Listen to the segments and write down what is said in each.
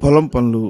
పొలం పనులు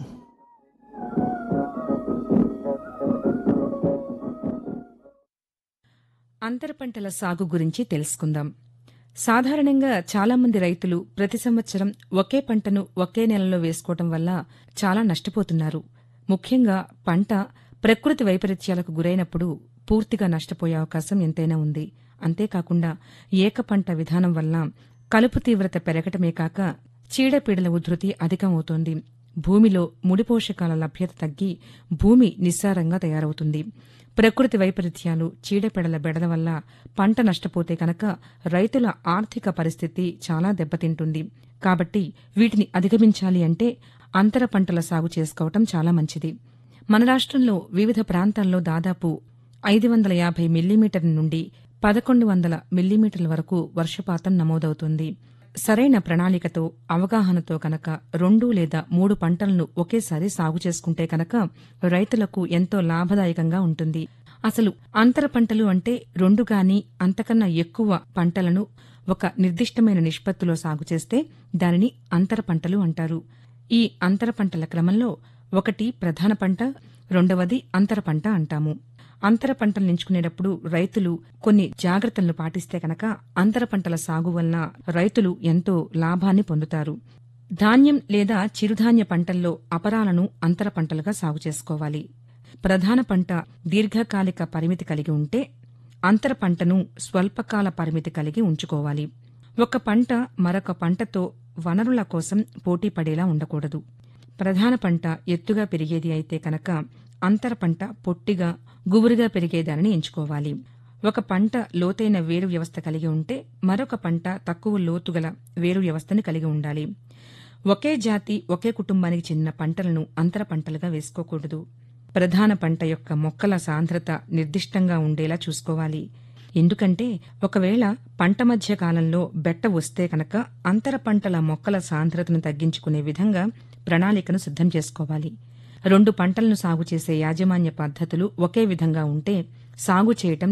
అంతర పంటల సాగు గురించి తెలుసుకుందాం సాధారణంగా చాలామంది రైతులు ప్రతి సంవత్సరం ఒకే పంటను ఒకే నెలలో వేసుకోవటం వల్ల చాలా నష్టపోతున్నారు ముఖ్యంగా పంట ప్రకృతి వైపరీత్యాలకు గురైనప్పుడు పూర్తిగా నష్టపోయే అవకాశం ఎంతైనా ఉంది అంతేకాకుండా ఏక పంట విధానం వల్ల కలుపు తీవ్రత పెరగటమే కాక చీడపీడల ఉధృతి అధికమవుతోంది భూమిలో ముడి పోషకాల లభ్యత తగ్గి భూమి నిస్సారంగా తయారవుతుంది ప్రకృతి వైపరీత్యాలు చీడపీడల బెడల వల్ల పంట నష్టపోతే కనుక రైతుల ఆర్థిక పరిస్థితి చాలా దెబ్బతింటుంది కాబట్టి వీటిని అధిగమించాలి అంటే అంతర పంటల సాగు చేసుకోవటం చాలా మంచిది మన రాష్ట్రంలో వివిధ ప్రాంతాల్లో దాదాపు ఐదు వందల యాభై మిల్లీమీటర్ల నుండి పదకొండు వందల మిల్లీమీటర్ల వరకు వర్షపాతం నమోదవుతుంది సరైన ప్రణాళికతో అవగాహనతో కనుక రెండు లేదా మూడు పంటలను ఒకేసారి సాగు చేసుకుంటే కనుక రైతులకు ఎంతో లాభదాయకంగా ఉంటుంది అసలు అంతర పంటలు అంటే రెండు గాని అంతకన్నా ఎక్కువ పంటలను ఒక నిర్దిష్టమైన నిష్పత్తిలో సాగు చేస్తే దానిని అంతర పంటలు అంటారు ఈ అంతర పంటల క్రమంలో ఒకటి ప్రధాన పంట రెండవది అంతర పంట అంటాము అంతర పంటలు ఎంచుకునేటప్పుడు రైతులు కొన్ని జాగ్రత్తలను పాటిస్తే కనుక అంతర పంటల సాగు వలన రైతులు ఎంతో లాభాన్ని పొందుతారు ధాన్యం లేదా చిరుధాన్య పంటల్లో అపరాలను అంతర పంటలుగా సాగు చేసుకోవాలి ప్రధాన పంట దీర్ఘకాలిక పరిమితి కలిగి ఉంటే అంతర పంటను స్వల్పకాల పరిమితి కలిగి ఉంచుకోవాలి ఒక పంట మరొక పంటతో వనరుల కోసం పోటీ పడేలా ఉండకూడదు ప్రధాన పంట ఎత్తుగా పెరిగేది అయితే కనుక అంతర పంట పొట్టిగా గుబురుగా పెరిగేదానిని ఎంచుకోవాలి ఒక పంట లోతైన వేరు వ్యవస్థ కలిగి ఉంటే మరొక పంట తక్కువ లోతుగల వేరు వ్యవస్థను కలిగి ఉండాలి ఒకే జాతి ఒకే కుటుంబానికి చెందిన పంటలను అంతర పంటలుగా వేసుకోకూడదు ప్రధాన పంట యొక్క మొక్కల సాంద్రత నిర్దిష్టంగా ఉండేలా చూసుకోవాలి ఎందుకంటే ఒకవేళ పంట మధ్య కాలంలో బెట్ట వస్తే కనుక అంతర పంటల మొక్కల సాంద్రతను తగ్గించుకునే విధంగా ప్రణాళికను సిద్ధం చేసుకోవాలి రెండు పంటలను సాగు చేసే యాజమాన్య పద్ధతులు ఒకే విధంగా ఉంటే సాగు చేయటం